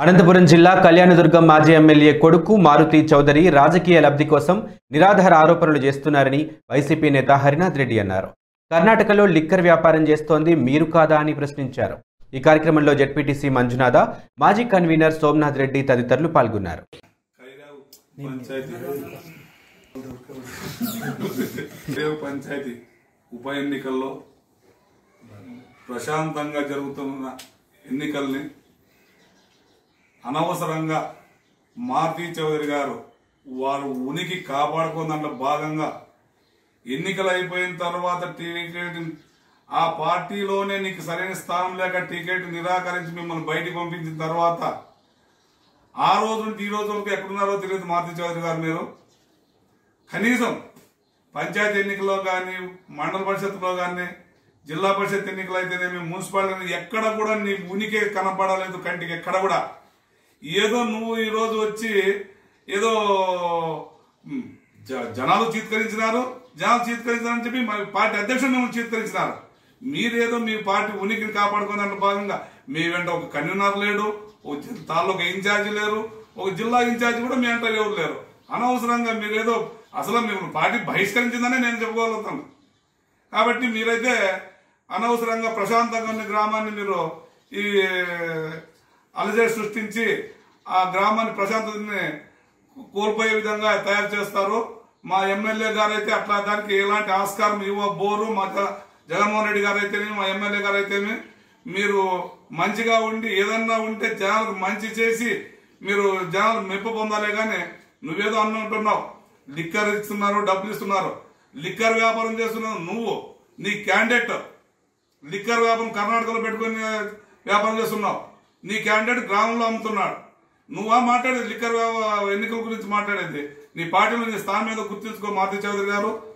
అనంతపురం జిల్లా కళ్యాణదుర్గం మాజీ ఎమ్మెల్యే కొడుకు మారుతి చౌదరి రాజకీయ లబ్ధి కోసం నిరాధార ఆరోపణలు చేస్తున్నారని వైసీపీ నేత హరినాథ్ రెడ్డి అన్నారు కర్ణాటకలో లిక్కర్ వ్యాపారం చేస్తోంది మీరు కాదా అని ప్రశ్నించారు ఈ కార్యక్రమంలో జెడ్పీటీసీ మంజునాథ మాజీ కన్వీనర్ సోమనాథ్ రెడ్డి తదితరులు పాల్గొన్నారు ఖైరావు పంచాయతీ ఖైరావు పంచాయతీ ఉప ఎన్నికల్లో ప్రశాంతంగా జరుగుతున్న ఎన్నికల్ని అనవసరంగా మారుతి చౌదరి గారు వారు ఉనికి కాపాడుకున్న భాగంగా ఎన్నికలు అయిపోయిన తర్వాత టికెట్ ఆ పార్టీలోనే నీకు సరైన స్థానం లేక టికెట్ నిరాకరించి మిమ్మల్ని బయటికి పంపించిన తర్వాత ఆ రోజు నుండి ఈ రోజు వరకు ఎక్కడున్నారో తెలియదు మారుతి చౌదరి గారు మీరు కనీసం పంచాయతీ ఎన్నికల్లో కానీ మండల పరిషత్లో కానీ జిల్లా పరిషత్ ఎన్నికలు అయితేనేమి మున్సిపాలిటీ ఎక్కడ కూడా నీ ఉనికి కనపడలేదు కంటికి ఎక్కడ కూడా ఏదో నువ్వు ఈ రోజు వచ్చి ఏదో ఉమ్, జ- జనాలు చీత్కరించినారు జనాలు చీత్కరించారని చెప్పి మా పార్టీ అధ్యక్షుడు మిమ్మల్ని చీత్కరించినారు మీరేదో మీ పార్టీ ఉనికిని కాపాడుకున్న భాగంగా మీ వెంట ఒక కన్వీనర్ లేడు ఒక జి- తాలూకా ఇన్ఛార్జి లేరు ఒక జిల్లా ఇన్ఛార్జి కూడా మీ వెంట ఎవరు లేరు అనవసరంగా మీరేదో అసలు మిమ్మల్ని పార్టీ బహిష్కరించిందనే నేను చెప్పుకోగలుగుతాను కాబట్టి మీరైతే అనవసరంగా ప్రశాంతంగా ఉన్న గ్రామాన్ని మీరు ఈ అలజడి సృష్టించి ఆ గ్రామాన్ని ప్రశాంతతని కోల్పోయే విధంగా తయారు చేస్తారు మా ఎమ్మెల్యే గారు అయితే అట్లా దానికి ఎలాంటి ఆస్కారం ఇవ్వ బోరు మా జ- జగన్మోహన్ రెడ్డి గారు అయితేనే మా ఎమ్మెల్యే గారు అయితేనే మీరు మంచిగా ఉండి ఏదన్నా ఉంటే జనాలకు మంచి చేసి మీరు జనాలు మెప్పు పొందాలే కానీ నువ్వేదో అన్నంటున్నావు లిక్కర్ ఇస్తున్నారు డబ్బులు ఇస్తున్నారు లిక్కర్ వ్యాపారం చేస్తున్నావు నువ్వు నీ క్యాండిడేట్ లిక్కర్ వ్యాపారం కర్ణాటకలో పెట్టుకుని వ్యాపారం చేస్తున్నావు నీ క్యాండిడేట్ గ్రామంలో అమ్ముతున్నాడు నువ్వా మాట్లాడేది లిక్కర్ వ్యా- ఎన్నికల గురించి మాట్లాడేది నీ పార్టీలో నీ స్థానం మీద గుర్తించుకో మారుతి చౌదరి గారు